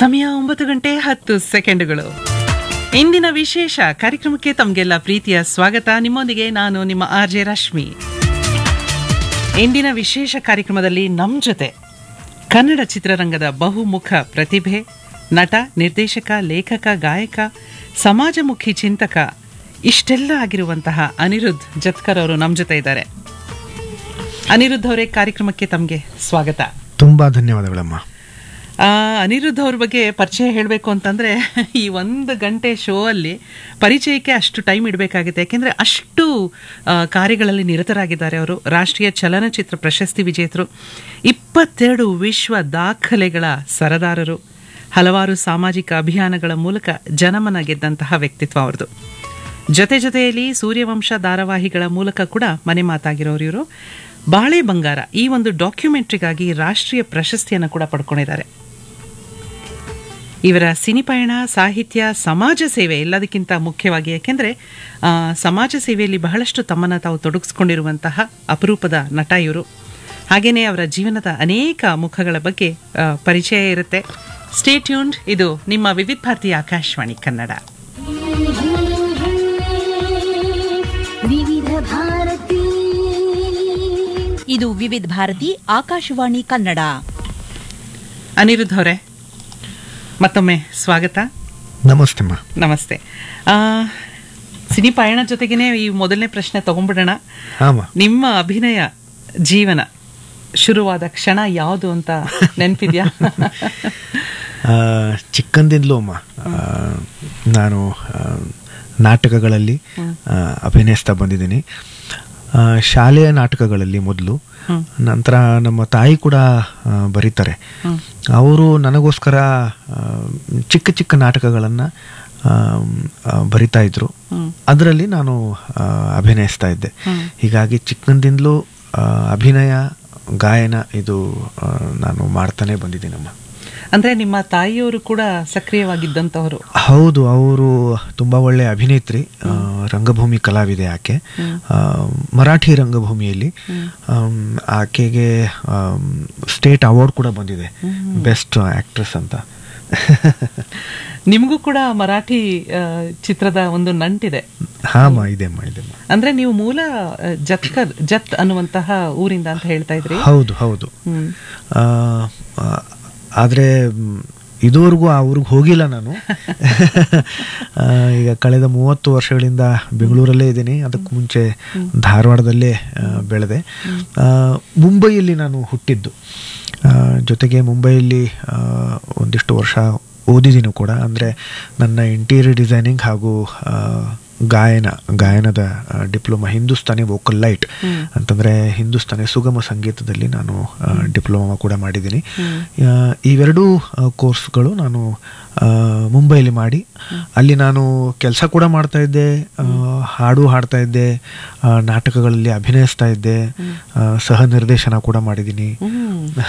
ಸಮಯ ಒಂಬತ್ತು ಗಂಟೆ ಹತ್ತು ಸೆಕೆಂಡುಗಳು ಇಂದಿನ ವಿಶೇಷ ಕಾರ್ಯಕ್ರಮಕ್ಕೆ ತಮಗೆಲ್ಲ ಪ್ರೀತಿಯ ಸ್ವಾಗತ ನಿಮ್ಮೊಂದಿಗೆ ನಾನು ನಿಮ್ಮ ಆರ್ ಜೆ ರಶ್ಮಿ ಇಂದಿನ ವಿಶೇಷ ಕಾರ್ಯಕ್ರಮದಲ್ಲಿ ನಮ್ಮ ಜೊತೆ ಕನ್ನಡ ಚಿತ್ರರಂಗದ ಬಹುಮುಖ ಪ್ರತಿಭೆ ನಟ ನಿರ್ದೇಶಕ ಲೇಖಕ ಗಾಯಕ ಸಮಾಜಮುಖಿ ಚಿಂತಕ ಇಷ್ಟೆಲ್ಲ ಆಗಿರುವಂತಹ ಅನಿರುದ್ಧ್ ಜತ್ಕರ್ ಅವರು ನಮ್ಮ ಜೊತೆ ಇದ್ದಾರೆ ಅನಿರುದ್ಧ್ ಅವರೇ ಕಾರ್ಯಕ್ರಮಕ್ಕೆ ತಮಗೆ ಸ್ವಾಗತ ತುಂಬಾ ಧನ್ಯವಾದಗಳಮ್ಮ ಆ, ಅನಿರುದ್ಧ್ ಅವ್ರ ಬಗ್ಗೆ ಪರಿಚಯ ಹೇಳಬೇಕು ಅಂತಂದ್ರೆ ಈ ಒಂದು ಗಂಟೆ ಶೋ ಅಲ್ಲಿ ಪರಿಚಯಕ್ಕೆ ಅಷ್ಟು ಟೈಮ್ ಇಡಬೇಕಾಗುತ್ತೆ ಯಾಕೆಂದ್ರೆ ಅಷ್ಟು ಆ, ಕಾರ್ಯಗಳಲ್ಲಿ ನಿರತರಾಗಿದ್ದಾರೆ ಅವರು ರಾಷ್ಟ್ರೀಯ ಚಲನಚಿತ್ರ ಪ್ರಶಸ್ತಿ ವಿಜೇತರು ಇಪ್ಪತ್ತೆರಡು ವಿಶ್ವ ದಾಖಲೆಗಳ ಸರದಾರರು ಹಲವಾರು ಸಾಮಾಜಿಕ ಅಭಿಯಾನಗಳ ಮೂಲಕ ಜನಮನ ಗೆದ್ದಂತಹ ವ್ಯಕ್ತಿತ್ವ ಅವ್ರದ್ದು ಜೊತೆ ಜೊತೆಯಲ್ಲಿ ಸೂರ್ಯವಂಶ ಧಾರಾವಾಹಿಗಳ ಮೂಲಕ ಕೂಡ ಮನೆ ಮಾತಾಗಿರೋರು ಇವರು ಬಾಳೆ ಬಂಗಾರ ಈ ಒಂದು ಡಾಕ್ಯುಮೆಂಟ್ರಿಗಾಗಿ ರಾಷ್ಟ್ರೀಯ ಪ್ರಶಸ್ತಿಯನ್ನು ಕೂಡ ಪಡ್ಕೊಂಡಿದ್ದಾರೆ ಇವರ ಸಿನಿಪಯಣ ಸಾಹಿತ್ಯ ಸಮಾಜ ಸೇವೆ ಎಲ್ಲದಕ್ಕಿಂತ ಮುಖ್ಯವಾಗಿ ಯಾಕೆಂದರೆ ಸಮಾಜ ಸೇವೆಯಲ್ಲಿ ಬಹಳಷ್ಟು ತಮ್ಮನ್ನು ತಾವು ತೊಡಗಿಸ್ಕೊಂಡಿರುವಂತಹ ಅಪರೂಪದ ನಟ ಇವರು ಹಾಗೆಯೇ ಅವರ ಜೀವನದ ಅನೇಕ ಮುಖಗಳ ಬಗ್ಗೆ ಆ, ಪರಿಚಯ ಇರುತ್ತೆ ಸ್ಟೇ ಟ್ಯೂನ್ಡ್ ಇದು ನಿಮ್ಮ ವಿವಿಧ ಭಾರತಿ ಆಕಾಶವಾಣಿ ಕನ್ನಡ ವಿವಿಧ ಭಾರತಿ ಇದು ವಿವಿಧ ಭಾರತಿ ಆಕಾಶವಾಣಿ ಕನ್ನಡ ಅನಿರುದ್ಧ ಅವರೇ ಮತ್ತೊಮ್ಮೆ ಸ್ವಾಗತ ನಮಸ್ತೆ ಅಮ್ಮ ನಮಸ್ತೆ ಆ, ಸಿನಿ ಪಯಣ ಜೊತೆಗೇನೆ ಈ ಮೊದಲನೇ ಪ್ರಶ್ನೆ ತಗೊಂಡ್ಬಿಡೋಣ ಹಾಮ ನಿಮ್ಮ ಅಭಿನಯ ಜೀವನ ಶುರುವಾದ ಕ್ಷಣ ಯಾವುದು ಅಂತ ನೆನಪಿದ್ಯಾ ಆ, ಚಿಕ್ಕಂದಿಂದಲೂ ಅಮ್ಮ ಆ, ನಾನು ಆ, ನಾಟಕಗಳಲ್ಲಿ ಆ, ಅಭಿನಯಿಸ್ತಾ ಬಂದಿದ್ದೀನಿ ಆ, ಶಾಲೆಯ ನಾಟಕಗಳಲ್ಲಿ ಮೊದಲು ನಂತರ ನಮ್ಮ ತಾಯಿ ಕೂಡ ಆ, ಬರೀತಾರೆ ಅವರು ನನಗೋಸ್ಕರ ಆ, ಚಿಕ್ಕ ಚಿಕ್ಕ ನಾಟಕಗಳನ್ನು ಬರಿತಾ ಇದ್ರು ಅದರಲ್ಲಿ ನಾನು ಆ, ಅಭಿನಯಿಸ್ತಾ ಇದ್ದೆ ಹೀಗಾಗಿ ಚಿಕ್ಕಂದಿಂದಲೂ ಆ, ಅಭಿನಯ ಗಾಯನ ಇದು ಆ, ನಾನು ಮಾಡ್ತಾನೆ ಬಂದಿದ್ದೀನಮ್ಮ ಅಂದ್ರೆ ನಿಮ್ಮ ತಾಯಿಯವರು ಕೂಡ ಸಕ್ರಿಯವಾಗಿದ್ದಂತವರು ಹೌದು ಅವರು ತುಂಬ ಒಳ್ಳೆ ಅಭಿನೇತ್ರಿ ಆ, ರಂಗಭೂಮಿ ಕಲಾವಿದೆ ಆಕೆ ಆ, ಮರಾಠಿ ರಂಗಭೂಮಿಯಲ್ಲಿ ಆಮ್, ಆಕೆಗೆ ಸ್ಟೇಟ್ ಅವಾರ್ಡ್ ಕೂಡ ಬಂದಿದೆ ಬೆಸ್ಟ್ ಆಕ್ಟ್ರೆಸ್ ಅಂತ ನಿಮಗೂ ಕೂಡ ಮರಾಠಿ ಆ, ಚಿತ್ರದ ಒಂದು ನಂಟಿದೆ ಹಾಮ ಇದೆಮ್ಮ ಇದೆಮ್ಮ ಅಂದ್ರೆ ನೀವು ಮೂಲ ಆ, ಜತ್ಕರ್ ಜತ್ ಅನ್ನುವಂತಹ ಊರಿಂದ ಅಂತ ಹೇಳ್ತಾ ಇದ್ರಿ ಹೌದು ಹೌದು ಹ್ಮ್ ಆ, ಆ, ಆದ್ರೆ ಮ್, ಇದುವರೆಗೂ ಆ ಊರಿಗೆ ಹೋಗಿಲ್ಲ ನಾನು ಆ, ಈಗ ಕಳೆದ ಮೂವತ್ತು ವರ್ಷಗಳಿಂದ ಬೆಂಗಳೂರಲ್ಲೇ ಇದ್ದೀನಿ ಅದಕ್ಕೆ ಮುಂಚೆ ಧಾರವಾಡದಲ್ಲೇ ಆ, ಬೆಳೆದೆ ಆ, ಮುಂಬೈಯಲ್ಲಿ ನಾನು ಹುಟ್ಟಿದ್ದು ಆ, ಜೊತೆಗೆ ಮುಂಬೈಯಲ್ಲಿ ಆ, ಒಂದಿಷ್ಟು ವರ್ಷ ಓದಿದ್ದೀನಿ ಕೂಡ ಅಂದರೆ ನನ್ನ ಇಂಟೀರಿಯರ್ ಡಿಸೈನಿಂಗ್ ಹಾಗೂ ಆ, ಗಾಯನ ಗಾಯನದ ಡಿಪ್ಲೊಮಾ ಹಿಂದೂಸ್ತಾನಿ ವೋಕಲ್ ಲೈಟ್ ಅಂತಂದರೆ ಹಿಂದೂಸ್ತಾನಿ ಸುಗಮ ಸಂಗೀತದಲ್ಲಿ ನಾನು ಡಿಪ್ಲೊಮಾ ಕೂಡ ಮಾಡಿದ್ದೀನಿ ಆ, ಇವೆರಡೂ ಆ, ಕೋರ್ಸ್ಗಳು ನಾನು ಆ, ಮುಂಬೈಲಿ ಮಾಡಿ ಅಲ್ಲಿ ನಾನು ಕೆಲಸ ಕೂಡ ಮಾಡ್ತಾ ಇದ್ದೆ ಆ, ಹಾಡು ಹಾಡ್ತಾ ಇದ್ದೆ ಆ, ನಾಟಕಗಳಲ್ಲಿ ಅಭಿನಯಿಸ್ತಾ ಇದ್ದೆ ಆ, ಸಹ ನಿರ್ದೇಶನ ಕೂಡ ಮಾಡಿದ್ದೀನಿ ಹ್ಮ್